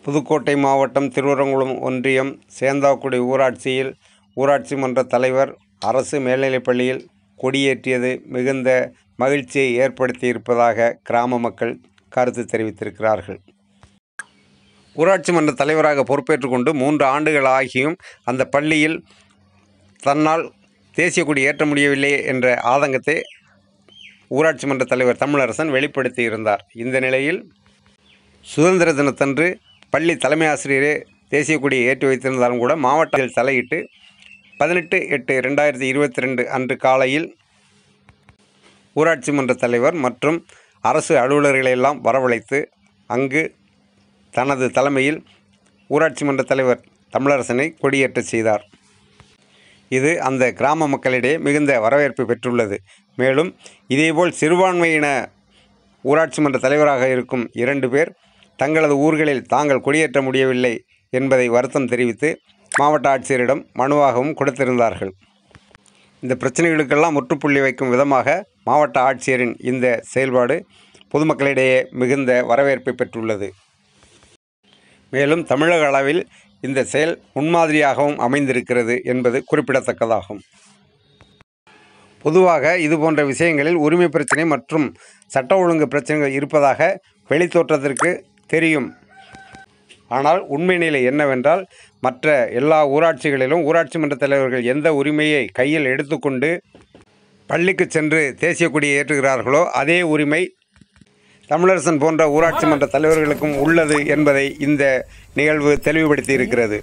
புதுக்கோட்டை மாவட்டம் திருவரங்குளம் ஒன்றியம் சேந்தாக்குடி ஊராட்சியில் ஊராட்சி மன்ற தலைவர் அரசு மேல்நிலைப்பள்ளியில் கொடியேற்றியது மிகுந்த மகிழ்ச்சியை ஏற்படுத்தியிருப்பதாக கிராம மக்கள் கருத்து தெரிவித்திருக்கிறார்கள் ஊராட்சி மன்ற தலைவராக பொறுப்பேற்றுக் கொண்டு மூன்று ஆண்டுகள் ஆகியும் அந்த பள்ளியில் தன்னால் தேசிய கொடி ஏற்ற முடியவில்லை என்ற ஆதங்கத்தை ஊராட்சி மன்ற தலைவர் தமிழரசன் வெளிப்படுத்தியிருந்தார் இந்த நிலையில் சுதந்திர தினத்தன்று பள்ளி தலைமை ஆசிரியரே தேசிய கொடியை ஏற்றி வைத்திருந்தாலும் கூட மாவட்டத்தில் தலையிட்டு பதினெட்டு எட்டு ரெண்டாயிரத்தி இருபத்தி ரெண்டு அன்று காலையில் ஊராட்சி மன்ற தலைவர் மற்றும் அரசு அலுவலர்களை எல்லாம் வரவழைத்து அங்கு தனது தலைமையில் ஊராட்சி மன்ற தலைவர் தமிழரசனை கொடியேற்றச் செய்தார் இது அந்த கிராம மக்களிடையே மிகுந்த வரவேற்பு பெற்றுள்ளது மேலும் இதேபோல் சிறுபான்மையின ஊராட்சி மன்ற தலைவராக இருக்கும் இரண்டு பேர் தங்களது ஊர்களில் தாங்கள் கொடியேற்ற முடியவில்லை என்பதை வருத்தம் தெரிவித்து மாவட்ட ஆட்சியரிடம் மனுவாகவும் கொடுத்திருந்தார்கள் இந்த பிரச்சனைகளுக்கெல்லாம் முற்றுப்புள்ளி வைக்கும் விதமாக மாவட்ட ஆட்சியரின் இந்த செயல்பாடு பொதுமக்களிடையே மிகுந்த வரவேற்பை பெற்றுள்ளது மேலும் தமிழக அளவில் இந்த செயல் முன்மாதிரியாகவும் அமைந்திருக்கிறது என்பது குறிப்பிடத்தக்கதாகும் பொதுவாக இது போன்ற விஷயங்களில் உரிமை பிரச்சனை மற்றும் சட்ட ஒழுங்கு பிரச்சனைகள் இருப்பதாக வெளித்தோற்றத்திற்கு தெரியும் ஆனால் உண்மை நிலை என்னவென்றால் மற்ற எல்லா ஊராட்சிகளிலும் ஊராட்சி மன்ற தலைவர்கள் எந்த உரிமையை கையில் எடுத்துக்கொண்டு பள்ளிக்கு சென்று தேசிய கொடியை ஏற்றுகிறார்களோ அதே உரிமை தமிழரசன் போன்ற ஊராட்சி மன்ற தலைவர்களுக்கும் உள்ளது என்பதை இந்த நிகழ்வு தெளிவுபடுத்தி இருக்கிறது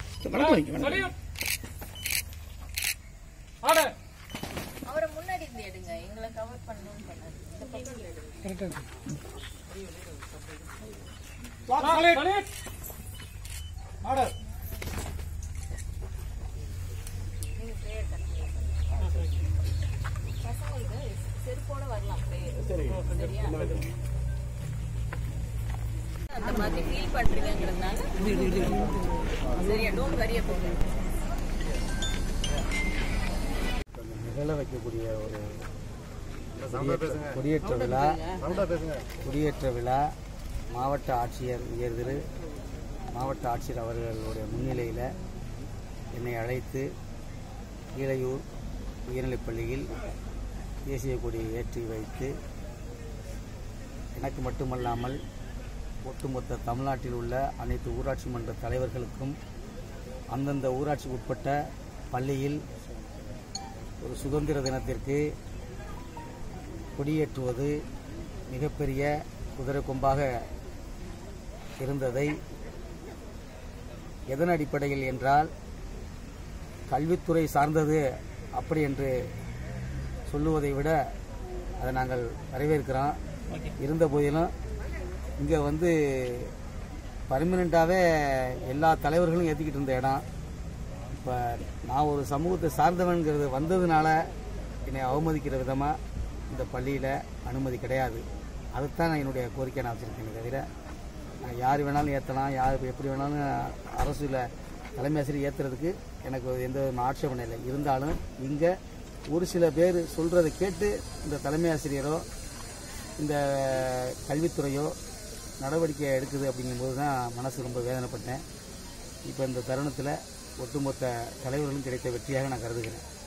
அவரை முன்னாடி இருந்து எடுங்க எங்களை கவர் பண்ணணும்னு பண்ணாரு இந்த பக்கம் எடுங்க பசங்களுக்கு செருப்போட வரலாம் prayer. சரியா அந்த மாதிரி ஃபீல் பண்றீங்கிறதுனால சரியா டோன்ட் வரி அபௌட் நிகழ வைக்கக்கூடிய ஒரு கொடியேற்ற- கொடியேற்ற விழா கொடியேற்ற விழா மாவட்ட ஆட்சியர் உயர் திரு மாவட்ட ஆட்சியர் அவர்களுடைய முன்னிலையில் என்னை அழைத்து கீழையூர் உயர்நிலைப் பள்ளியில் தேசிய கொடியை ஏற்றி வைத்து எனக்கு மட்டுமல்லாமல் ஒட்டுமொத்த தமிழ்நாட்டில் உள்ள அனைத்து ஊராட்சி மன்ற தலைவர்களுக்கும் அந்தந்த ஊராட்சிக்கு உட்பட்ட பள்ளியில் ஒரு சுதந்திர தினத்திற்கு கொடியேற்றுவது மிகப்பெரிய குதிரை கொம்பாக இருந்ததை எதன் அடிப்படையில் என்றால் கல்வித்துறை சார்ந்தது அப்படி என்று சொல்லுவதை விட அதை நாங்கள் வரவேற்கிறோம் இருந்த போதிலும் இங்கே வந்து பர்மனெண்ட்டாகவே எல்லா தலைவர்களும் ஏற்றிக்கிட்டு இருந்த இடம் இப்போ நான் ஒரு சமூகத்தை சார்ந்தவன்கிறது வந்ததுனால என்னை அவமதிக்கிற விதமாக இந்த பள்ளியில் அனுமதி கிடையாது அதுதான் நான் என்னுடைய கோரிக்கை நான் வச்சுருக்கேனே தவிர நான் யார் வேணாலும் ஏற்றலாம் யார் எப்படி வேணாலும் அரசில் தலைமை ஆசிரியர் ஏற்றுறதுக்கு எனக்கு எந்த விதமான ஆட்சேபனை இல்லை இருந்தாலும் இங்கே ஒரு சில பேர் சொல்கிறத கேட்டு இந்த தலைமை ஆசிரியரோ இந்த கல்வித்துறையோ நடவடிக்கை எடுக்குது அப்படிங்கும்போது தான் மனசு ரொம்ப வேதனைப்பட்டேன் இப்போ இந்த தருணத்தில் ஒட்டுமொத்த தலைவர்களும் கிடைத்த வெற்றியாக நான் கருதுகிறேன்